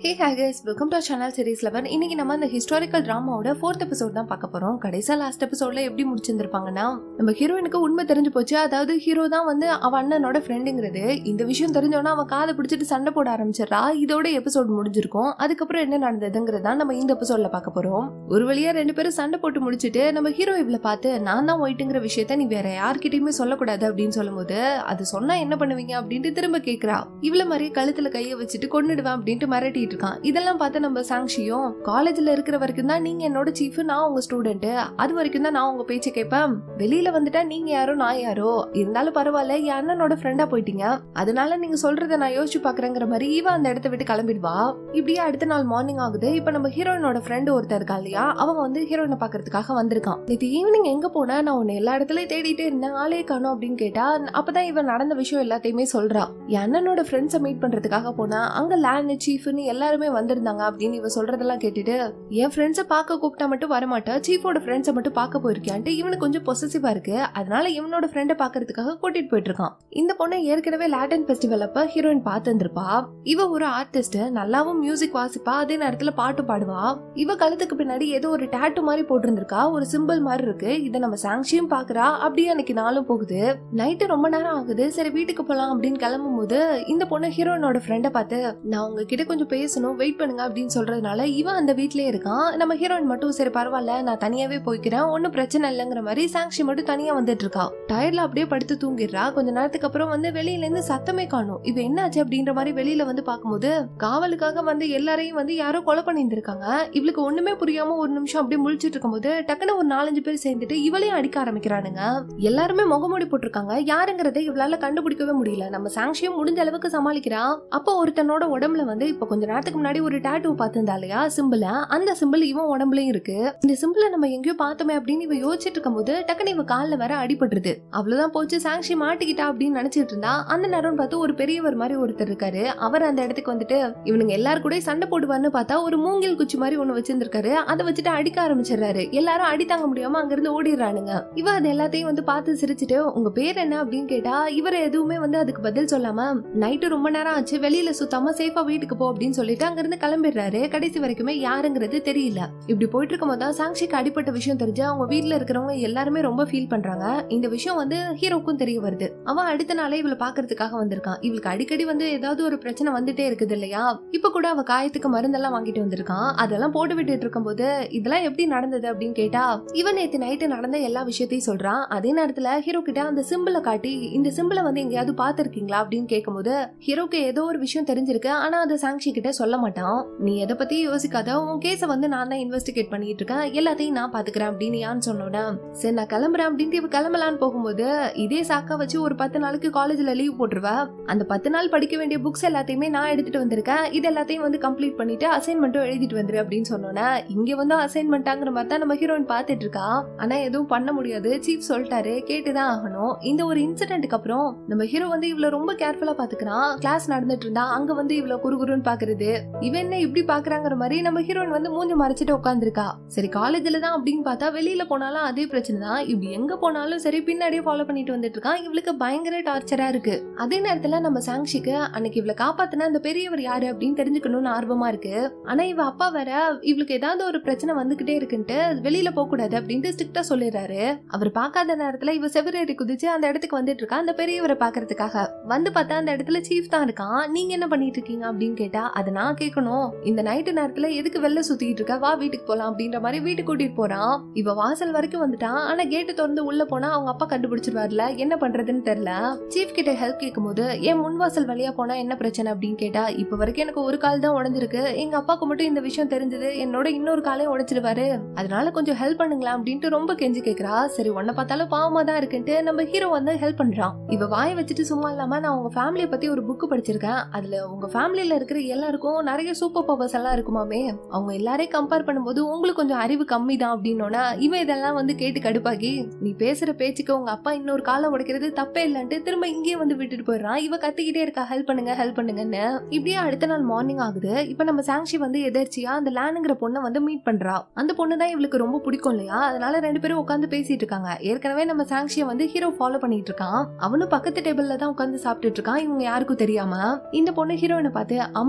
hey hey guys welcome to channel series eleven இன்னைக்கு நம்ம அந்த ஹிஸ்டாரிக்கல் டிராமாவோட ஃபோர்த் எபிசோட் தான் பார்க்க போறோம் கடைசியா லாஸ்ட் எபிசோட்ல எப்படி முடிச்சிருந்திருப்பாங்கன்னா நம்ம ஹீரோயினுக்கு உண்மை தெரிஞ்சு போச்சு அதாவது ஹீரோ தான் வந்து அவ அண்ணனோட ஃப்ரெண்டுங்கிறது இந்த விஷயம் தெரிஞ்சோன்னா அவன் காதை பிடிச்சிட்டு சண்டை போட ஆரம்பிச்சிடறா இதோட எபிசோட் முடிஞ்சிருக்கும் அதுக்கப்புறம் என்ன நடந்ததுங்கிறது தான் நம்ம இந்த எபிசோட்ல பார்க்க போறோம் ஒரு வழியா ரெண்டு பேரும் சண்டை போட்டு முடிச்சிட்டு நம்ம ஹீரோ இவளை பார்த்து நான் தான் ஒயிட்டுங்கிற விஷயத்த நீ வேற யார்கிட்டயுமே சொல்லக்கூடாது அப்படின்னு சொல்லும்போது அது சொன்னா என்ன பண்ணுவீங்க அப்படின்ட்டு திரும்ப கேக்குறா இவ்வளவு மாதிரி கழுத்துல கைய வச்சுட்டு கொன்னுடுவேன் அப்படின்ட்டு மிரட்டிட்டு இருக்கான் இதெல்லாம் பார்த்து நம்ம சாங்ஷியும் காலேஜ்ல இருக்கிற வரைக்கும் தான் நீங்க என்னோட சீஃப் நான் உங்க ஸ்டூடெண்ட் அது வரைக்கும் தான் நான் உங்க பேச்சு கேட்பேன் வெளியில வந்துட்டா நீங்க யாரோ நான் யாரோ இருந்தாலும் பரவாயில்ல என் அண்ணனோட ஃப்ரெண்டா போயிட்டீங்க அதனால நீங்க சொல்றத நான் யோசிச்சு பாக்குறேங்கிற மாதிரி இவ அந்த இடத்த விட்டு கிளம்பிடுவா இப்படியே அடுத்த நாள் மார்னிங் ஆகுது இப்ப நம்ம ஹீரோயினோட ஃப்ரெண்டு ஒருத்தர் இருக்கா இல்லையா அவங்க வந்து ஹீரோயினை பாக்குறதுக்காக வந்திருக்கான் நேற்று ஈவினிங் எங்க போனா நான் உன்னை எல்லா இடத்துலயும் தேடிட்டே இருந்தேன் ஆளே காணோம் அப்படின்னு கேட்டா அப்பதான் இவன் நடந்த விஷயம் எல்லாத்தையுமே சொல்றா என் அண்ணனோட ஃப்ரெண்ட்ஸை மீட் பண்றதுக்காக போனா அங்க லேண்ட் சீஃப்னு எல்லாருமே வந்திருந்தாங்க அப்படின்னு இவ சொல்றதெல்லாம் கேட்டுட்டு என் ஃப்ரெண்ட்ஸை பார்க்க கூப்பிட்டா மட்டும் வரமாட்டா சீஃபோட ஃப்ரெண்ட்ஸை மட்டும் பார்க்க போயிருக்கியான்ட்டு இவனுக்கு கொஞ்சம் பொசசிவா இருக்கு அதனால இவனோட ஃப்ரெண்டை பாக்குறதுக்காக கூட்டிட்டு போயிட்டு இருக்கான் இந்த பொண்ணை ஏற்கனவே லாட்டன் ஃபெஸ்டிவல் அப்ப ஹீரோயின் பார்த்துருப்பா இவ ஒரு ஆர்டிஸ்ட் நல்லாவும் மியூசிக் வாசிப்பா அதே நேரத்துல பாட்டு பாடுவா இவ கழுத்துக்கு பின்னாடி ஏதோ ஒரு டேட்டு மாதிரி போட்டிருந்திருக்கா ஒரு சிம்பிள் மாதிரி இருக்கு இதை நம்ம சாங்ஷியும் பாக்குறா அப்படியே அன்னைக்கு நாளும் போகுது நைட்டு ரொம்ப நேரம் ஆகுது சரி வீட்டுக்கு போலாம் அப்படின்னு கிளம்பும் போது இந்த பொண்ணு ஹீரோயினோட ஃப்ரெண்டை பார்த்து நான் உங்ககிட்ட கொஞ்சம் பேசணும் வெயிட் பண்ணுங்க அப்படின்னு சொல்றதுனால இவன் அந்த வீட்லயே இருக்கான் நம்ம ஹீரோயின் மட்டும் சரி பரவாயில்ல நான் தனியாவே போய்க்கிறேன் ஒன்னும் பிரச்சனை இல்லைங்கிற மாதிரி சாங்ஷி மட்டும் தனியா வந்துட்டு இருக்கா டயர்ல அப்படியே படுத்து தூங்கிடுறா கொஞ்ச நேரத்துக்கு அப்புறம் வந்து வெளியில இருந்து சத்தமே காணும் இப்ப என்னாச்சு அப்படின்ற மாதிரி வெளியில வந்து பார்க்கும்போது காவலுக்காக வந்து எல்லாரையும் வந்து யாரோ கொலை பண்ணியிருந்திருக்காங்க இவளுக்கு ஒண்ணுமே புரியாம ஒரு நிமிஷம் அப்படியே முழிச்சிட்டு இருக்கும்போது டக்குன்னு ஒரு நாலஞ்சு பேர் சேர்ந்துட்டு இவளையும் அடிக்க ஆரம்பிக்கிறானுங்க எல்லாருமே முகமூடி போட்டிருக்காங்க யாருங்கிறத இவளால கண்டுபிடிக்கவே முடியல நம்ம சாங்ஷியும் முடிஞ்ச அளவுக்கு சமாளிக்கிறா அப்போ ஒருத்தனோட உடம்புல வந்து இப்ப கொஞ்ச நேரத்துக்கு முன்னாடி ஒரு டேட்டூ பார்த்திருந்தா இல்லையா சிம்பிள அந்த சிம்பிள் இவன் உடம்புலயும் இருக்கு இந்த சிம்பிள நம்ம எங்கேயோ பார்த்தோமே அப்படின்னு இவ யோசிச்சுட்டு இருக்கும்போது டக்குனு இவ கால்ல வேற அடிபட்டுருது அவ்வளவுதான் போச்சு சாங்ஷி மாட்டிக்கிட்டா அப்படின்னு நினைச்சிட்டு இருந்தா அந்த நேரம் பார்த்து ஒரு பெரியவர் மாதிரி ஒருத்தர் இருக்காரு அவர் அந்த இடத்துக்கு வந்துட்டு இவனுங்க எல்லாரும் கூட சண்டை போடுவார்னு பார்த்தா ஒரு மூங்கில் குச்சி மாதிரி ஒண்ணு வச்சிருந்திருக்காரு அதை வச்சுட்டு அடிக்க ஆரம்பிச்சிடுறாரு எல்லாரும் அடி தாங்க முடியாம அங்கிருந்து ஓடிடுறானுங்க இவ அது எல்லாத்தையும் வந்து பார்த்து சிரிச்சுட்டு உங்க பேர் என்ன அப்படின்னு கேட்டா இவர் எதுவுமே வந்து அதுக்கு பதில் சொல்லாம நைட்டு ரொம்ப நேரம் ஆச்சு வெளியில சுத்தாம சேஃபா வீட்டுக்கு போ அப்படின்னு சொல்லிட்டு அங்கிருந்து கிளம்பிடுறாரு கடைசி வரைக்குமே யாருங்கிறது தெரியல இப்படி போயிட்டு இருக்கும் போது சாங்ஷிக்கு அடிப்பட்ட விஷயம் தெரிஞ்சு அவங்க வீட்ல இருக்கிறவங்க எல்லாருமே ரொம்ப ஃபீல் பண்றாங்க இந்த விஷயம் வந்து ஹீரோக்கும் தெரிய வருது அவன் அடுத்த நாளே இவளை பாக்குறதுக்காக வந்திருக்கான் இவளுக்கு அடிக்கடி வந்து ஏதாவது ஒரு பிரச்சனை வந்துட்டே இருக்குது இல்லையா இப்ப கூட அவ காயத்துக்கு மருந்தெல்லாம் வாங்கிட்டு வந்திருக்கான் அதெல்லாம் போட்டு விட்டுட்டு இருக்கும்போது இதெல்லாம் எப்படி நடந்தது அப்படின்னு கேட்டா இவன் நேத்து நைட்டு நடந்த எல்லா விஷயத்தையும் சொல்றான் அதே நேரத்துல ஹீரோ கிட்ட அந்த சிம்பிளை காட்டி இந்த சிம்பிளை வந்து எங்கேயாவது பாத்திருக்கீங்களா அப்படின்னு கேட்கும்போது ஹீரோக்கு ஏதோ ஒரு விஷயம் தெரிஞ்சிருக்கு ஆனா அதை சாங்ஷி கிட்ட சொல்ல மாட்டான் நீ எதை பத்தி யோசிக்காத உன் கேஸ வந்து நான் தான் இன்வெஸ்டிகேட் பண்ணிட்டு இருக்கேன் எல்லாத்தையும் நான் பாத்துக்கிறேன் அப்படின்னு யான்னு சொன்னோட சரி நான் கிளம்புறேன் அப்படின்ட்டு இவ கிளம்பலான்னு போகும்போது இதே சாக்கா வச்சு ஒரு பத்து நாளுக்கு காலேஜ்ல லீவ் போட்டுருவா அந்த பத்து நாள் படிக்க வேண்டிய புக்ஸ் எல்லாத்தையுமே நான் எடுத்துட்டு வந்திருக்கேன் இது எல்லாத்தையும் வந்து கம்ப்ளீட் பண்ணிட்டு அசைன்மெண்ட்டும் எழுதிட்டு வந்துரு அப்படின்னு சொன்னோன்னே இங்க வந்து அசைன்மெண்ட்டாங்கிற மாதிரி தான் நம்ம ஹீரோயின் பாத்துட்டு இருக்கா ஆனா எதுவும் பண்ண முடியாது சீஃப் சொல்லிட்டாரு கேட்டுதான் ஆகணும் இந்த ஒரு இன்சிடென்ட்க்கு அப்புறம் நம்ம ஹீரோ வந்து இவ்வளவு ரொம்ப கேர்ஃபுல்லா பாத்துக்கிறான் கிளாஸ் நடந்துட்டு இருந்தா அங்க வந்து இவ்வளவு குறுகுறுன்னு பாக்குறது இவன் என்ன இப்படி பாக்குறாங்கிற மாதிரி நம்ம ஹீரோயின் வந்து மூஞ்சி மறைச்சிட்டு உட்காந்துருக்கா சரி காலேஜ்ல தான் அப்படின்னு பார்த்தா வெளியில போனாலும் அதே பிரச்சனை தான் இப்படி எங்க போனாலும் சரி பின்னாடியே ஃபாலோ பண்ணிட்டு வந்துட்டு இருக்கான் இவளுக்கு பயங்கர டார்ச்சரா இருக்கு அதே நேரத்துல நம்ம சாங்ஷிக்கு அன்னைக்கு இவளை காப்பாத்தின அந்த பெரியவர் யாரு அப்படின்னு தெரிஞ்சுக்கணும்னு ஆர்வமா இருக்கு ஆனா இவ அப்பா வேற இவளுக்கு ஏதாவது ஒரு பிரச்சனை வந்துகிட்டே இருக்குன்ட்டு வெளியில போக கூடாது அப்படின்ட்டு ஸ்ட்ரிக்டா சொல்லிடுறாரு அவர் பார்க்காத நேரத்துல இவ செவரேறி குதிச்சு அந்த இடத்துக்கு வந்துட்டு இருக்கா அந்த பெரியவரை பாக்குறதுக்காக வந்து பார்த்தா அந்த இடத்துல சீஃப் தான் இருக்கான் நீங்க என்ன பண்ணிட்டு இருக்கீங்க அப்படின்னு கேட்டா அதை நான் கேட்கணும் இந்த நைட்டு நேரத்துல எதுக்கு வெளில சுத்திட்டு இருக்க வா வீட்டுக்கு போலாம் அப்படின்ற மாதிரி வீட்டுக்கு கூட்டிட்டு போறான் இவ வாசல் வரைக்கும் வந்துட்டான் ஆனா கேட்டு திறந்து உள்ள போனா அவங்க அப்பா கண்டுபிடிச்சிருவார்ல என்ன பண்றதுன்னு தெரியல சீஃப் கிட்ட ஹெல்ப் கேட்கும்போது ஏன் முன் வாசல் வழியா போனா என்ன பிரச்சனை அப்படின்னு கேட்டா இப்ப வரைக்கும் எனக்கு ஒரு கால் தான் உடஞ்சிருக்கு எங்க அப்பாவுக்கு மட்டும் இந்த விஷயம் தெரிஞ்சது என்னோட இன்னொரு காலையும் உடைச்சிடுவாரு அதனால கொஞ்சம் ஹெல்ப் பண்ணுங்களா அப்படின்ட்டு ரொம்ப கெஞ்சி கேக்குறா சரி உன்னை பார்த்தாலும் பாவமா தான் இருக்குன்ட்டு நம்ம ஹீரோ வந்து ஹெல்ப் பண்றான் இவ வாய் வச்சுட்டு சும்மா இல்லாம நான் உங்க ஃபேமிலியை பத்தி ஒரு புக் படிச்சிருக்கேன் அதுல உங்க ஃபேமிலியில இருக்கிற எல்லாருக்கும் நிறைய சூப்பர் பவர்ஸ் எல்லாம் இருக்குமாமே அவங்க எல்லாரையும் கம்பேர் பண்ணும்போது உங்களுக்கு கொஞ்சம் அறிவு கம்மி தான் அப்படின்னோன்னா இவன் இதெல்லாம் வந்து கேட்டு கடுப்பாகி நீ பேசுற பேச்சுக்கு உங்க அப்பா இன்னொரு காலை உடைக்கிறது தப்பே இல்லைன்ட்டு திரும்ப இங்கேயே வந்து விட்டுட்டு போயிடுறான் இவ கத்திக்கிட்டே இருக்கா ஹெல்ப் பண்ணுங்க ஹெல்ப் பண்ணுங்கன்னு இப்படியே அடுத்த நாள் மார்னிங் ஆகுது இப்ப நம்ம சாங்ஷி வந்து எதர்ச்சியா அந்த லேனுங்கிற பொண்ணை வந்து மீட் பண்றா அந்த பொண்ணு தான் இவளுக்கு ரொம்ப பிடிக்கும் இல்லையா அதனால ரெண்டு பேரும் உட்காந்து பேசிட்டு இருக்காங்க ஏற்கனவே நம்ம சாங்ஷியை வந்து ஹீரோ ஃபாலோ பண்ணிட்டு இருக்கான் அவனும் பக்கத்து டேபிள்ல தான் உட்காந்து சாப்பிட்டுட்டு இருக்கான் இவங்க யாருக்கும் தெரியாம இந்த பொண்ணு ஹீரோயினை பார்த்து அம்மா உனக்கும்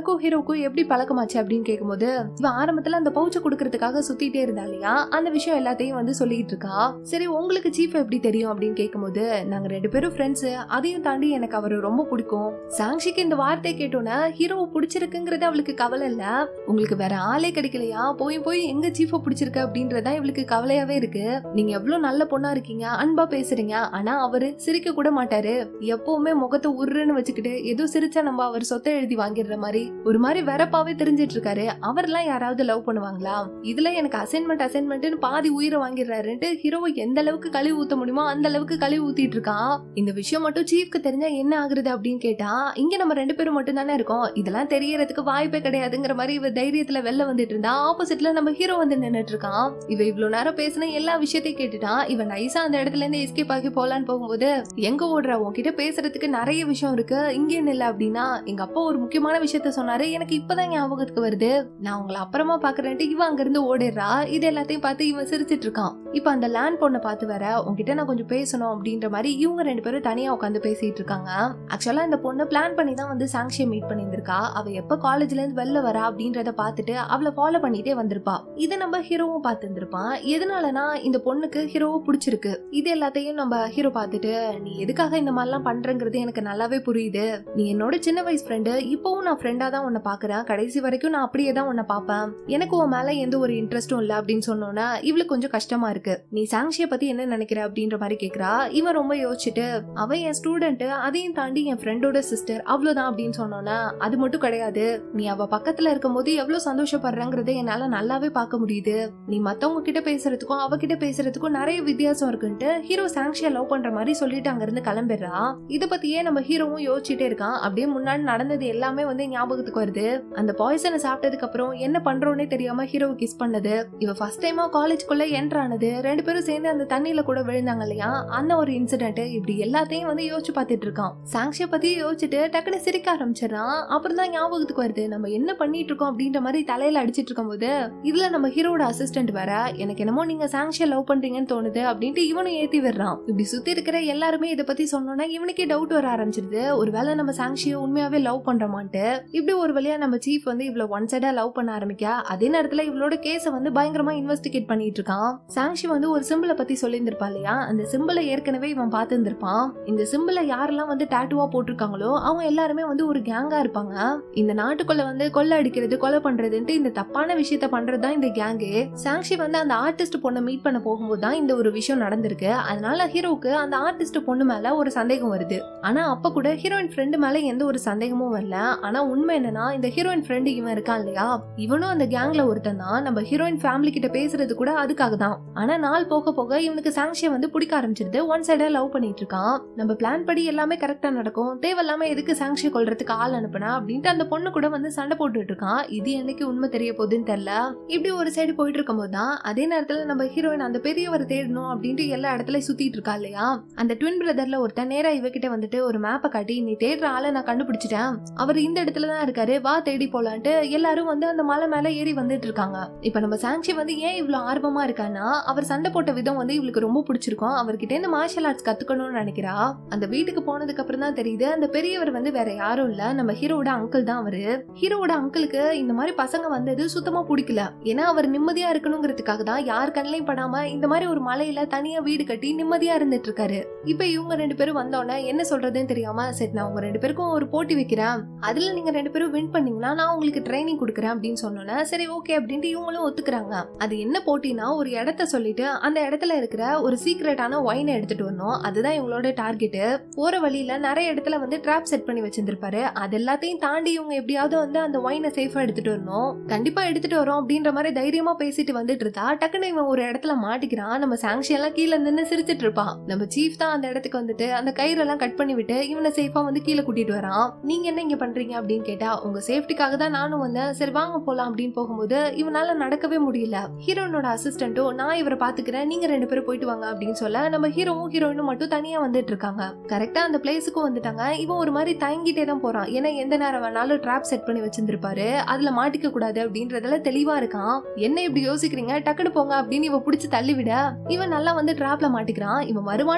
இவனுக்கும் ஹீரோக்கும் எப்படி பழக்கமாச்சு அப்படின்னு கேட்கும்போது இவன் ஆரம்பத்துல அந்த பவுச்சை கொடுக்கறதுக்காக சுத்திட்டே இருந்தா இல்லையா அந்த விஷயம் எல்லாத்தையும் வந்து சொல்லிட்டு இருக்கா சரி உங்களுக்கு சீஃப் எப்படி தெரியும் அப்படின்னு கேட்கும்போது நாங்க ரெண்டு பேரும் ஃப்ரெண்ட்ஸ் அதையும் தாண்டி எனக்கு அவரை ரொம்ப பிடிக்கும் சாங்ஷிக்கு இந்த வார்த்தை கேட்டோன்னே ஹீரோவை பிடிச்சிருக்குங்கிறது அவளுக்கு கவலை இல்ல உங்களுக்கு வேற ஆளே கிடைக்கலையா போய் போய் எங்க சீஃப பிடிச்சிருக்கு அப்படின்றதா இவளுக்கு கவலையாவே இருக்கு நீங்க எவ்வளவு நல்ல பொண்ணா இருக்கீங்க அன்பா பேசுறீங்க ஆனா அவரு சிரிக்க கூட மாட்டாரு எப்பவுமே முகத்தை உருன்னு வச்சுக்கிட்டு ஏதோ சிரிச்சா நம்ம அவர் சொத்தை எழுதி வாங்கிடுற மாதிரி ஒரு மாதிரி வெறப்பாவே தெரிஞ்சிட்டு இருக்காரு அவர்லாம் யாராவது லவ் பண்ணுவாங்களா இதுல எனக்கு அசைன்மெண்ட் அசைன்மெண்ட்னு பாதி உயிரை வாங்கிடுறாருன்ட்டு ஹீரோவை எந்த அளவுக்கு கழுவி ஊத்த முடியுமோ அந்த அளவுக்கு கழுவி ஊத்திட்டு இருக்கான் இந்த விஷயம் மட்டும் சீஃப்க்கு தெரிஞ்சா என்ன ஆகுறது அப்படின்னு கேட்டா இங்க நம்ம ரெண்டு பேரும் மட்டும் தானே இருக்கோம் இதெல்லாம் தெரியறதுக்கு வாய்ப்பே கிடையாதுங்கிற மாதிரி இவ தைரியத்துல வெளில வந்துட்டு இருந்தா ஆப்போசிட்ல நம்ம ஹீரோ வந்து நின்னுட்டு இருக்கான் இவ இவ்வளவு நேரம் பேசின எல்லா விஷயத்தையும் கேட்டுட்டான் இவன் நைஸா அந்த இடத்துல இருந்து எஸ்கேப் ஆகி போலான்னு போகும்போது எங்க ஓடுற உன்கிட்ட பேசுறதுக்கு நிறைய விஷயம் இருக்கு இங்கே இல்ல அப்படின்னா எங்க அப்பா ஒரு முக்கியமான விஷயத்த சொன்னாரு எனக்கு இப்பதான் ஞாபகத்துக்கு வருது நான் உங்களை அப்புறமா பாக்குறேன்ட்டு இவன் அங்க இருந்து ஓடிடுறா இது எல்லாத்தையும் பார்த்து இவன் சிரிச்சிட்டு இருக்கான் இப்ப அந்த லேண்ட் பொண்ணை பார்த்து வர உன்கிட்ட நான் கொஞ்சம் பேசணும் அப்படின்ற மாதிரி இவங்க ரெண்டு பேரும் தனியா உட்காந்து பேசிட்டு இருக்காங்க ஆக்சுவலா இந்த பொண்ணு பிளான் பண்ணி தான் வந்து சாங்ஷியை மீட் பண்ணியிருந்திருக்கா அவ எப்ப காலேஜ்ல இருந்து வெளில வரா அப்படின்றத பார்த்துட்டு அவளை ஃபாலோ பண்ணிட்டே வந்திருப்பா இதை நம்ம ஹீரோவும் பார்த்துருப்பான் எதனாலனா இந்த பொண்ணுக்கு ஹீரோவை பிடிச்சிருக்கு இது எல்லாத்தையும் நம்ம ஹீரோ பார்த்துட்டு நீ எதுக்காக இந்த மாதிரிலாம் பண்றங்கிறது எனக்கு நல்லாவே புரியுது நீ என்னோட சின்ன வயசு ஃப்ரெண்டு இப்பவும் நான் ஃப்ரெண்டா தான் உன்னை பாக்குறேன் கடைசி வரைக்கும் நான் அப்படியே தான் உன்னை பார்ப்பேன் எனக்கு உன் மேல எந்த ஒரு இன்ட்ரெஸ்டும் இல்ல அப்படின்னு சொன்னோன்னா இவளுக்கு கொஞ்சம் கஷ்டமா இருக்கு நீ சாங்ஷிய பத்தி என்ன நினைக்கிற அப்படின்ற மாதிரி கேக்குறா இவன் ரொம்ப யோசிச்சுட்டு அவ என் ஸ்டூடெண்ட் அதையும் தாண்டி என் ஃப்ரெண்டோட சிஸ்டர் அவ்வளவுதான் அப்படின்னு சொன்னோன்னா அது மட்டும் கிடையாது நீ அவ பக்கத்துல இருக்கும்போது எவ்வளவு சந்தோஷப்படுறங்கிறத என்னால நல்லாவே பார்க்க முடியுது நீ மத்தவங்க கிட்ட பேசுறதுக்கும் அவகிட்ட பேசுறதுக்கும் நிறைய வித்தியாசம் இருக்குன்ட்டு ஹீரோ சாங்ஷியா லவ் பண்ற மாதிரி சொல்லிட்டு அங்க இருந்து கிளம்பிடுறா இத பத்தியே நம்ம ஹீரோவும் யோசிச்சுட்டே இருக்கான் அப்படியே முன்னாடி நடந்தது எல்லாமே வந்து ஞாபகத்துக்கு வருது அந்த பாய்சனை சாப்பிட்டதுக்கு அப்புறம் என்ன பண்றோன்னே தெரியாம ஹீரோவை கிஸ் பண்ணது இவ ஃபர்ஸ்ட் டைமா காலேஜ்குள்ள என்டர் ஆனது ரெண்டு பேரும் சேர்ந்து அந்த தண்ணியில கூட விழுந்தாங்க இல்லையா அந்த ஒரு இன்சிடென்ட் இப்படி எல்லாத்தையும் வந்து யோசிச்சு பார்த்துட்டு இருக்கான் சாங்ஷிய பத்தி யோசிச்சுட்டு டக்குன்னு சிரிக்க ஆரம்பிச்சிடறான் அப்புறம் தான் ஞாபகத்துக்கு வருது நம்ம என்ன பண்ணிட்டு இருக்கோம் அப்படின்ற மாதிரி தலையில அடிச்சிட்டு இருக்கும்போது இதுல நம்ம ஹீரோட அசிஸ்டன்ட் வேற எனக்கு என்னமோ நீங்க சாங்ஷிய லவ் பண்றீங்கன்னு தோணுது அப்படின்ட்டு இவனும் ஏத்தி விடுறான் இப்படி சுத்தி இருக்கிற எல்லாருமே இதை பத்தி சொன்னோன்னா இவனுக்கே டவுட் வர ஆரம்பிச்சிருது ஒருவேளை நம்ம சாங்ஷிய உண்மையாவே லவ் பண்றோமான்ட்டு இப்படி ஒரு வழியா நம்ம சீஃப் வந்து இவ்வளவு ஒன் சைடா லவ் பண்ண ஆரம்பிக்க அதே நேரத்துல இவளோட கேஸ வந்து பயங்கரமா இன்வெஸ்டிகேட் பண்ணிட்டு இருக்கான் சாங்ஷி வந்து ஒரு சிம்பிளை பத்தி சொல்லியிருந்திருப்பா இல்லையா அந்த சிம்பிளை ஏற்கனவே இவன் பார்த்திருந்திருப்பான் இந்த சிம்பிளை யாரெல்லாம் வந்து டாட்டுவா போட்டிருக்காங்களோ அவங்க எல்லாருமே வந்து ஒரு கேங்கா இருப்பாங்க இந்த நாட்டுக்குள்ள வந்து கொள்ளை அடிக்கிறது கொலை பண்றதுன்ட்டு இந்த தப்பான விஷயத்த பண்றது தான் இந்த கேங்கு சாங்ஷி வந்து அந்த ஆர்டிஸ்ட் பொண்ணை மீட் பண்ண போகும்போது தான் இந்த ஒரு விஷயம் நடந்திருக்கு அதனால ஹீரோக்கு அந்த ஆர்டிஸ்ட் பொண்ணு மேல ஒரு சந்தேகம் வருது ஆனா அப்ப கூட ஹீரோயின் ஃப்ரெண்டு மேல எந்த ஒரு சந்தேகமும் வரல ஆனா உண்மை என்னன்னா இந்த ஹீரோயின் ஃப்ரெண்டு இவன் இருக்கான் இல்லையா இவனும் அந்த கேங்ல ஒருத்தன் தான் நம்ம ஹீரோயின் ஃபேமிலி கிட்ட பேசுறது கூட அதுக்காக தான் ஆனா நாள் போக போக இவனுக்கு சாங்ஷியை வந்து பிடிக்க ஆரம்பிச்சிருது ஒன் சைடா லவ் பண்ணிட்டு இருக்கான் நம்ம பிளான் படி எல்லாமே கரெக்டா நடக்கும் தேவையில்லாம எதுக்கு சாங்ஷியை கொல்றதுக்கு ஆள் அனுப்புனா அப்படின்ட்டு அந்த பொண்ணு கூட வந்து சண்டை போட்டுட்டு இருக்கான் இது என்னைக்கு உண்மை தெரிய போகுதுன்னு தெரியல இப்படி ஒரு சைடு போயிட்டு இருக்கும்போது தான் அதே நேரத்துல நம்ம ஹீரோயின் அந்த பெரியவரை தேடணும் அப்படின்ட்டு எல்லா இடத்துலயும் சுத்திட்டு இருக்கா இல்லையா அந்த ட்வின் பிரதர்ல ஒருத்தன் நேரா இவகிட்ட வந்துட்டு ஒரு மேப்பை காட்டி நீ தேடுற ஆளை நான் கண்டுபிடிச்சிட்டேன் அவர் இந்த இடத்துல தான் இருக்காரு வா தேடி போலான்ட்டு எல்லாரும் வந்து அந்த மலை மேல ஏறி வந்துட்டு இருக்காங்க இப்ப நம்ம சாங்ஷி வந்து ஏன் இவ்வளவு ஆர்வமா இருக்கான்னா அவர் சண்டை போட்ட விதம் வந்து இவளுக்கு ரொம்ப பிடிச்சிருக்கும் அவர்கிட்ட இந்த மார்ஷல் ஆர்ட்ஸ் கத்துக்கணும்னு நினைக்கிறா அந்த வீட்டுக்கு போனதுக்கு அப்புறம் தான் தெரியுது அந்த பெரியவர் வந்து வேற யாரும் இல்ல நம்ம ஹீரோட அங்கிள் தான் அவரு ஹீரோட அங்கிளுக்கு இந்த மாதிரி பசங்க வந்தது சுத்தமா பிடிக்கல ஏன்னா அவர் நிம்மதியா இருக்கணுங்கிறதுக்காக தான் யார் கண்ணிலையும் படாம இந்த மாதிரி ஒரு மலையில தனியா வீடு கட்டி நிம்மதியா இருந்துட்டு இருக்காரு இப்ப இவங்க ரெண்டு பேரும் வந்தோடனே என்ன சொல்றதுன்னு தெரியாம சரி நான் உங்க ரெண்டு பேருக்கும் ஒரு போட்டி வைக்கிறேன் அதுல நீங்க ரெண்டு பேரும் வின் பண்ணீங்கன்னா நான் உங்களுக்கு ட்ரைனிங் கொடுக்குறேன் அப்படின்னு சொன்னோன்னே சரி ஓகே அப்படின்ட்டு இவங்களும் ஒத்துக்கிறாங்க அது என்ன போட்டினா ஒரு இடத்த சொல்லிட்டு அந்த இடத்துல இருக்கிற ஒரு சீக்ரெட்டான ஒயினை எடுத்துட்டு வரணும் அதுதான் இவங்களோட டார்கெட் போற வழியில நிறைய இடத்துல வந்து ட்ராப் செட் பண்ணி வச்சிருந்திருப்பாரு அது எல்லாத்தையும் தாண்டி இவங்க எப்படியாவது வந்து அந்த ஒயினை சேஃபா எடுத்துட்டு வரணும் கண்டிப்பா எடுத்துட்டு வரோம் அப்படின்ற மாதிரி தைரியமா பேசிட்டு வந்துட்டு இருந்தா டக்குன்னு இவன் ஒரு இடத்துல மாட்டிக்கிறான் நம்ம சாங்ஷி எல்லாம் கீழே நின்று சிரிச்சிட்டு இருப்பான் நம்ம சீஃப் தான் அந்த இடத்துக்கு வந்துட்டு அந்த கயிறெல்லாம் கட் பண்ணி விட்டு இவனை சேஃபா வந்து கீழே கூட்டிட்டு வரான் நீங்க என்ன இங்க பண்றீங்க அப்படின்னு கேட்டா உங்க சேஃப்டிக்காக தான் நானும் வந்தேன் சரி வாங்க போலாம் அப்படின்னு போகும்போது இவனால நடக்கவே முடியல ஹீரோனோட அசிஸ்டன்ட்டும் நான் இவரை பாத்துக்கிறேன் நீங்க ரெண்டு பேரும் போயிட்டு வாங்க அப்படின்னு சொல்ல நம்ம ஹீரோவும் ஹீரோயினும் மட்டும் தனியா வந்துட்டு இருக்காங்க கரெக்டா அந்த பிளேஸுக்கும் வந்துட்டாங்க இவன் ஒரு மாதிரி தயங்கிட்டே தான் போறான் ஏன்னா எந்த நேரம் வேணாலும் ட்ராப் செட் பண்ணி வச்சிருந்திருப்பாரு அதுல மாட்டிக்க கூடாது அப்படின்றதுல தெளிவா இருக்கான் என்ன இப்படி யோசிக்கிறீங்க டக்குனு போங்க அப்படின்னு இவ புடிச்சு தள்ளி விட இவன் நல்லா வந்து ட்ராப்ல மாட்டிக்கிறான் இவன் வருவான்னு முன்கூட்டி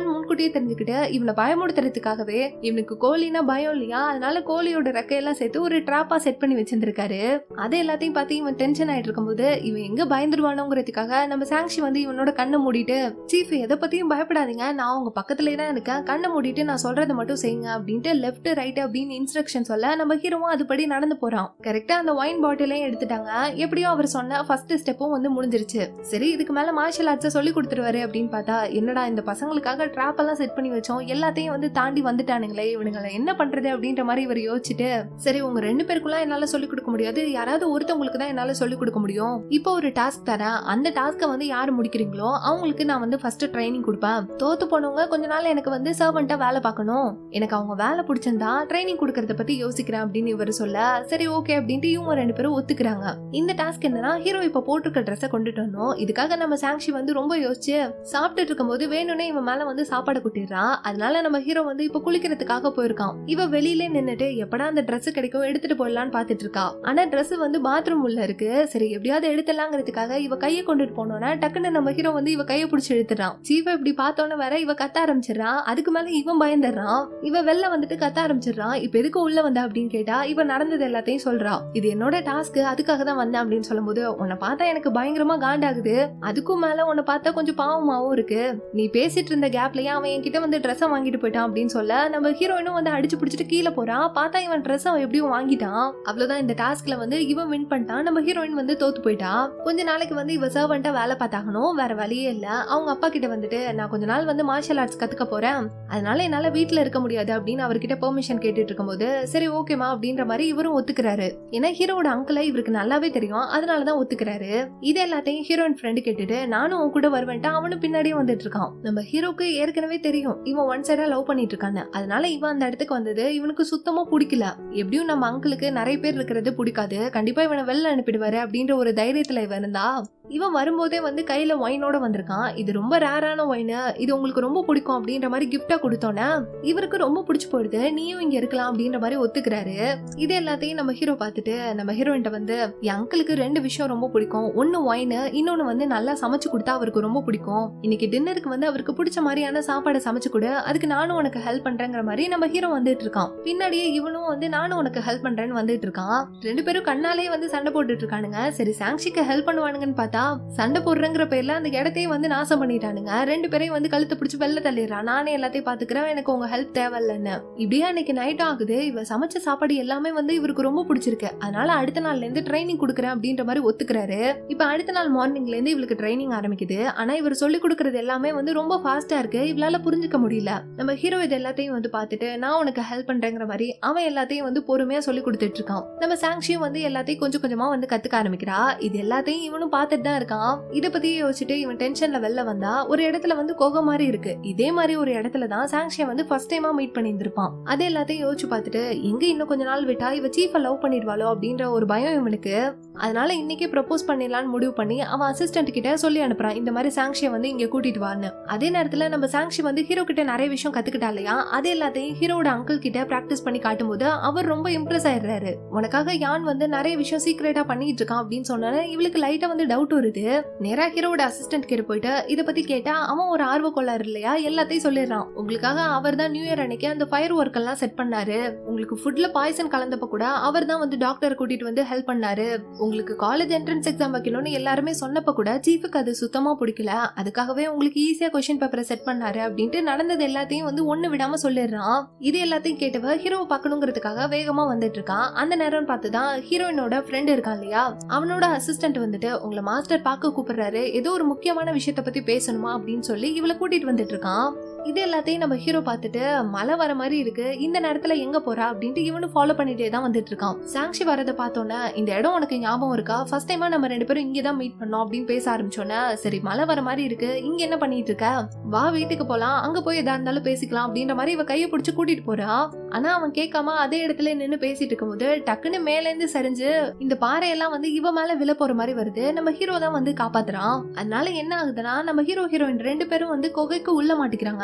முன்கூட்டியே தெரிஞ்சுக்கிட்டு இவனை பயமுடுத்துறதுக்காகவே இவனுக்கு கோழினா பயம் இல்லையா அதனால கோழியோட ரெக்கையெல்லாம் சேர்த்து ஒரு ட்ராப்பா செட் பண்ணி வச்சிருந்திருக்காரு அது எல்லாத்தையும் பார்த்து இவன் டென்ஷன் ஆயிட்டு இருக்கும்போது இவன் எங்க பயந்துருவானோங்கிறதுக்காக நம்ம சாங்ஷி வந்து இவனோட கண்ணை மூடிட்டு சீஃப் எதை பத்தியும் பயப்படாதீங்க நான் உங்க பக்கத்துலயே தான் இருக்கேன் கண்ணை மூடிட்டு நான் சொல்றதை மட்டும் செய்யுங்க அப்படின்ட்டு லெஃப்ட் ரைட் அப்படின்னு இன்ஸ்ட்ரக்ஷன் சொல்ல நம்ம ஹீரோவும் அதுபடி நடந்து போறான் கரெக்டா அந்த ஒயின் பாட்டிலையும் எடுத்துட்டாங்க எப்படியோ அவர் சொன்ன ஃபர்ஸ்ட் ஸ்டெப்பும் வந்து முடிஞ்சிருச்சு சரி இதுக்கு மேல மார்ஷல் ஆர்ட்ஸை சொல்லி கொடுத்துருவாரு அப்படின்னு பார்த்தா என்னடா இந்த பசங்களுக்காக ட்ராப் எல்லாம் செட் பண்ணி வச்சோம் எல்லாத்தையும் வந்து தாண்டி வந்துட்டானுங்களே இவனுங்களை என்ன பண்றது அப்படின்ற மாதிரி இவர் யோசிச்சுட்டு சரி உங்க ரெண்டு பேருக்குள்ள என்னால சொல்லிக் கொடுக்க முடியாது யாராவது ஒருத்தவங்களுக்கு தான் என்னால சொல்லிக் கொடுக்க முடியும் இப்போ ஒரு டாஸ்க் தரேன் அந்த டாஸ்க்கை வந்து யார் முடிக்கிறீங்களோ அவங்களுக்கு நான் வந்து ஃபர்ஸ்ட் ட்ரைனிங் கொடுப்பேன் தோத்து போனவங்க கொஞ்ச நாள் எனக்கு வந்து சர்வெண்டா வேலை பார்க்கணும் எனக்கு அவங்க வேலை பிடிச்சிருந்தா ட்ரைனிங் கொடுக்கறத பத்தி யோசிக்கிறேன் அப்படின்னு இவர் சொல்ல சரி ஓகே அப்படின்ட்டு இவங்க ரெண்டு பேரும் ஒத்துக்கிறாங்க இந்த டாஸ்க் என்னன்னா ஹீரோ இப்ப போட்டிருக்க ட்ரெஸ்ஸை கொண்டுட்டு வரணும் இதுக்காக நம்ம சாங்ஷி வந்து ரொம்ப யோசிச்சு சாப்பிட்டுட்டு இருக்கும்போது வேணும்னே இவன் மேல வந்து சாப்பாடு கொட்டிடுறான் அதனால நம்ம ஹீரோ வந்து இப்ப குளிக்கிறதுக்காக போயிருக்கான் இவ வெளியிலே நின்னுட்டு எப்படா அந்த Dress கிடைக்கும் எடுத்துட்டு போயிடலான்னு பாத்துட்டு இருக்கா ஆனா Dress வந்து பாத்ரூம் உள்ள இருக்கு சரி எப்படியாவது எடுத்துலாங்கிறதுக்காக இவ கையை கொண்டுட்டு போனோம்னா டக்குன்னு நம்ம ஹீரோ வந்து இவ கையை பிடிச்சி இழுத்துறான் சீஃப இப்படி பார்த்தோன்னே வேற இவ கத்த ஆரம்பிச்சிடறான் அதுக்கு மேல இவன் பயந்துடுறான் இவ வெளில வந்துட்டு கத்த ஆரம்பிச்சிடுறான் இப்ப எதுக்கு உள்ள வந்த அப்படின்னு கேட்டா இவ நடந்தது எல்லாத்தையும் சொல்றா இது என்னோட டாஸ்க் அதுக்காக தான் வந்தேன் அப்படின்னு சொல்லும்போது உன்னை பார்த்தா எனக்கு பயங்கரமா காண்டாகுது அதுக்கும் மேல உன்னை பார்த்தா கொஞ்சம் பாவமாவும் இருக்கு நீ பேசிட்டு இருந்த கேப்லயே அவன் என்கிட்ட வந்து ட்ரெஸ்ஸை வாங்கிட்டு போயிட்டான் அப்படின்னு சொல்ல நம்ம ஹீரோயினும் வந்து அடிச்சு பிடிச்சிட்டு கீழே போறான் பார்த்தா இவன் ட்ரெஸ் அவன் எப்படியும் வாங்கிட்டான் அவ்வளவுதான் இந்த டாஸ்க்ல வந்து இவன் வின் பண்ணிட்டான் நம்ம ஹீரோயின் வந்து தோத்து போயிட்டா கொஞ்ச நாளைக்கு வந்து இவ சர்வெண்டா வேலை பார்த்தாகணும் வேற வழியே இல்ல அவங்க அப்பா கிட்ட வந்துட்டு நான் கொஞ்ச நாள் வந்து மார்ஷல் ஆர்ட்ஸ் கத்துக்க போறேன் அதனால என்னால வீட்ல இருக்க முடியாது அப்படின்னு அவர்கிட்ட பெர்மிஷன் கேட்டுட்டு இருக்கும்போது சரி ஓகேமா அப்படின்ற மாதிரி இவரும் ஒத்துக்கிறாரு ஏன்னா ஹீரோட அங்கிளை இவருக்கு நல்லாவே தெரியும் அதனாலதான் ஒத்துக்கிறாரு இது எல்லாத்தையும் ஹீரோயின் ஃப்ரெண்டு கேட்டுட்டு நானும் உன் கூட வருவேன்ட்டு அவனும் பின்னாடியே வந்துட்டு இருக்கான் நம்ம ஹீரோக்கு ஏற்கனவே தெரியும் இவன் ஒன் சைடா லவ் பண்ணிட்டு இருக்கான்னு அதனால இவன் அந்த இடத்துக்கு வந்தது இவனுக்கு சுத்தமா பிடிக்கல எப்படியும் நம்ம அங்கிளுக்கு நிறைய பேர் இருக்கிறது பிடிக்காது கண்டிப்பா இவனை வெளில அனுப்பிடுவாரு அப்படின்ற ஒரு தைரியத்துல இவன் இருந்தா இவன் வரும்போதே வந்து கையில ஒயினோட வந்திருக்கான் இது ரொம்ப ரேரான ஒயின் இது உங்களுக்கு ரொம்ப பிடிக்கும் அப்படின்ற மாதிரி கிஃப்டா கொடுத்தோன்னே இவருக்கு ரொம்ப பிடிச்சு போயிடுது நீயும் இங்க இருக்கலாம் அப்படின்ற மாதிரி ஒத்துக்கிறாரு இது எல்லாத்தையும் நம்ம ஹீரோ பார்த்துட்டு நம்ம ஹீரோயின்ட்ட வந்து என் அங்கிளுக்கு ரெண்டு விஷயம் ரொம்ப பிடிக்கும் ஒன்னு ஒயின் இன்னொன்னு வந்து நல்லா சமைச்சு கொடுத்தா அவருக்கு ரொம்ப பிடிக்கும் இன்னைக்கு டின்னருக்கு வந்து அவருக்கு பிடிச்ச மாதிரியான சாப்பாடை சமைச்சு கொடு அதுக்கு நானும் உனக்கு ஹெல்ப் பண்றேங்கிற மாதிரி நம்ம ஹீரோ வந்துட்டு இருக்கான் பின்னாடியே இவனும் வந்து நானும் உனக்கு ஹெல்ப் பண்றேன்னு வந்துட்டு இருக்கான் ரெண்டு பேரும் கண்ணாலே வந்து சண்டை போட்டுட்டு இருக்கானுங்க சரி சாங்ஷிக்கு ஹெல்ப் பண்ணுவானுங்கன்னு பார்த்தா சண்டை போடுறங்கிற பேர்ல அந்த இடத்தையும் வந்து நாசம் பண்ணிட்டானுங்க ரெண்டு பேரையும் வந்து கழுத்தை பிடிச்சு வெளில தள்ளிடுறான் நானே எல்லாத்தையும் பாத்துக்கிறேன் எனக்கு உங்க ஹெல்ப் தேவையில்லைன்னு இப்படியே அன்னைக்கு நைட் ஆகுது இவ சமைச்ச சாப்பாடு எல்லாமே வந்து இவருக்கு ரொம்ப பிடிச்சிருக்கு அதனால அடுத்த நாள்ல இருந்து ட்ரைனிங் கொடுக்குறேன் அப்படின்ற மாதிரி ஒத்துக்கிறாரு இப்ப அடுத்த நாள் மார்னிங்ல இருந்து இவளுக்கு ட்ரைனிங் ஆரம்பிக்குது ஆனா இவர் சொல்லி கொடுக்கறது எல்லாமே வந்து ரொம்ப ஃபாஸ்டா இருக்கு இவளால புரிஞ்சுக்க முடியல நம்ம ஹீரோ இது எல்லாத்தையும் வந்து பார்த்துட்டு நான் உனக்கு ஹெல்ப் பண்றேங்கிற மாதிரி அவன் எல்லாத்தையும் வந்து பொறுமையா சொல்லி கொடுத்துட்டு இருக்கான் நம்ம சாங்ஷியும் வந்து எல்லாத்தையும் கொஞ்சம் கொஞ்சமா வந்து கத்துக்க ஆரம்பிக்கிறா இது எல்லாத்தையும் இவனும் பார்த்துட்டு தான் இருக்கான் இத பத்தி யோசிச்சுட்டு இவன் டென்ஷன்ல வெளில வந்தா ஒரு இடத்துல வந்து குகை மாதிரி இருக்கு இதே மாதிரி ஒரு இடத்துல தான் சாங்ஷியை வந்து ஃபர்ஸ்ட் டைமா மீட் பண்ணியிருந்திருப்பான் அது எல்லாத்தையும் யோசிச்சு பார்த்துட்டு எங்க இன்னும் கொஞ்ச நாள் விட்டா இவ சீஃபை லவ் பண்ணிடுவாளோ அப்படின்ற ஒரு பயம் இவனுக்கு அதனால இன்னைக்கே ப்ரப்போஸ் பண்ணிடலாம்னு முடிவு பண்ணி அவன் அசிஸ்டன்ட் கிட்ட சொல்லி அனுப்புறான் இந்த மாதிரி சாங்ஷியை வந்து இங்க கூட்டிட்டு வான்னு அதே நேரத்துல நம்ம சாங்ஷி வந்து ஹீரோ கிட்ட நிறைய விஷயம் கத்துக்கிட்டா இல்லையா அது எல்லாத்தையும் ஹீரோட அங்கிள் கிட்ட பிராக்டிஸ் பண்ணி காட்டும்போது அவர் ரொம்ப இம்ப்ரெஸ் ஆயிடுறாரு உனக்காக யான் வந்து நிறைய விஷயம் சீக்கிரட்டா பண்ணிட்டு இருக்கான் அப்படின்னு சொன்னால இவளுக்கு லைட்டா வந்து டவுட் வருது நேரா ஹீரோட அசிஸ்டன்ட் கிட்ட போயிட்டு இத பத்தி கேட்டா அவன் ஒரு ஆர்வ கொள்ளாரு இல்லையா எல்லாத்தையும் சொல்லிடுறான் உங்களுக்காக அவர் தான் நியூ இயர் அன்னைக்கு அந்த ஃபயர் ஒர்க் எல்லாம் செட் பண்ணாரு உங்களுக்கு ஃபுட்ல பாய்சன் கலந்தப்ப கூட அவர் தான் வந்து டாக்டர் கூட்டிட்டு வந்து ஹெல்ப் பண்ணாரு உங்களுக்கு காலேஜ் என்ட்ரன்ஸ் எக்ஸாம் வைக்கணும்னு எல்லாருமே சொன்னப்ப கூட சீஃபுக்கு அது சுத்தமா பிடிக்கல அதுக்காகவே உங்களுக்கு ஈஸியா கொஸ்டின் பேப்பரை செட் பண்ணாரு அப்படின்ட்டு நடந்தது எல்லாத்தையும் வந்து ஒண்ணு விடாம சொல்லிடுறான் இது எல்லாத்தையும் கேட்டவ ஹீரோவை பார்க்கணுங்கிறதுக்காக வேகமா வந்துட்டு இருக்கான் அந்த நேரம் பார்த்துதான் ஹீரோயினோட ஃப்ரெண்ட் இருக்கான் இல்லையா அவனோட அசிஸ்டன்ட் வந்துட்டு உங்களை மாஸ்டர் பார்க்க கூப்பிடுறாரு ஏதோ ஒரு முக்கியமான விஷயத்த பத்தி பேசணுமா அப்படின்னு சொல்லி இவளை கூட்டிட்டு வந்துட்டு இருக்கான் இது எல்லாத்தையும் நம்ம ஹீரோ பார்த்துட்டு மழை வர மாதிரி இருக்கு இந்த நேரத்துல எங்க போறா அப்படின்ட்டு இவனும் ஃபாலோ பண்ணிட்டே தான் வந்துட்டு இருக்கான் சாங்ஷி வரதை பார்த்தோன்னே இந்த இடம் உனக்கு ஞாபகம் இருக்கா ஃபர்ஸ்ட் டைமா நம்ம ரெண்டு பேரும் இங்கே தான் மீட் பண்ணோம் அப்படின்னு பேச ஆரம்பிச்சோன்னே சரி மழை வர மாதிரி இருக்கு இங்க என்ன பண்ணிட்டு இருக்க வா வீட்டுக்கு போலாம் அங்க போய் எதா இருந்தாலும் பேசிக்கலாம் அப்படின்ற மாதிரி இவ கையை பிடிச்சு கூட்டிட்டு போறா ஆனா அவன் கேட்காம அதே இடத்துல நின்னு பேசிட்டு இருக்கும்போது டக்குன்னு மேல இருந்து சரிஞ்சு இந்த பாறையெல்லாம் வந்து இவ மேல விழ போற மாதிரி வருது நம்ம ஹீரோ தான் வந்து காப்பாத்துறான் அதனால என்ன ஆகுதுன்னா நம்ம ஹீரோ ஹீரோயின் ரெண்டு பேரும் வந்து குகைக்கு உள்ள மாட்டிக்கிறாங்க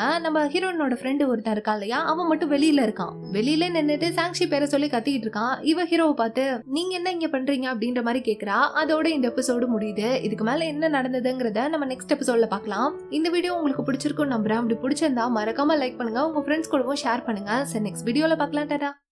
நம்ம ஹீரோயினோட ஃப்ரெண்டு ஒருத்தன் இருக்கா இல்லையா அவன் மட்டும் வெளியில இருக்கான் வெளியில நின்னுட்டு சாங்ஷி பேரை சொல்லி கத்திக்கிட்டு இருக்கான் இவ ஹீரோவை பார்த்து நீங்க என்ன இங்க பண்றீங்க அப்படின்ற மாதிரி கேக்குறா அதோட இந்த எபிசோடு முடியுது இதுக்கு மேல என்ன நடந்ததுங்கிறத நம்ம நெக்ஸ்ட் எபிசோட்ல பார்க்கலாம் இந்த வீடியோ உங்களுக்கு பிடிச்சிருக்கும் நம்புறேன் அப்படி பிடிச்சிருந்தா மறக்காம லைக் பண்ணுங்க உங்க ஃப்ரெண்ட்ஸ் கூடவும் ஷேர் பண்ணுங்க சரி நெக்ஸ்ட் வீடியோல பார்க்கலாம் டாடா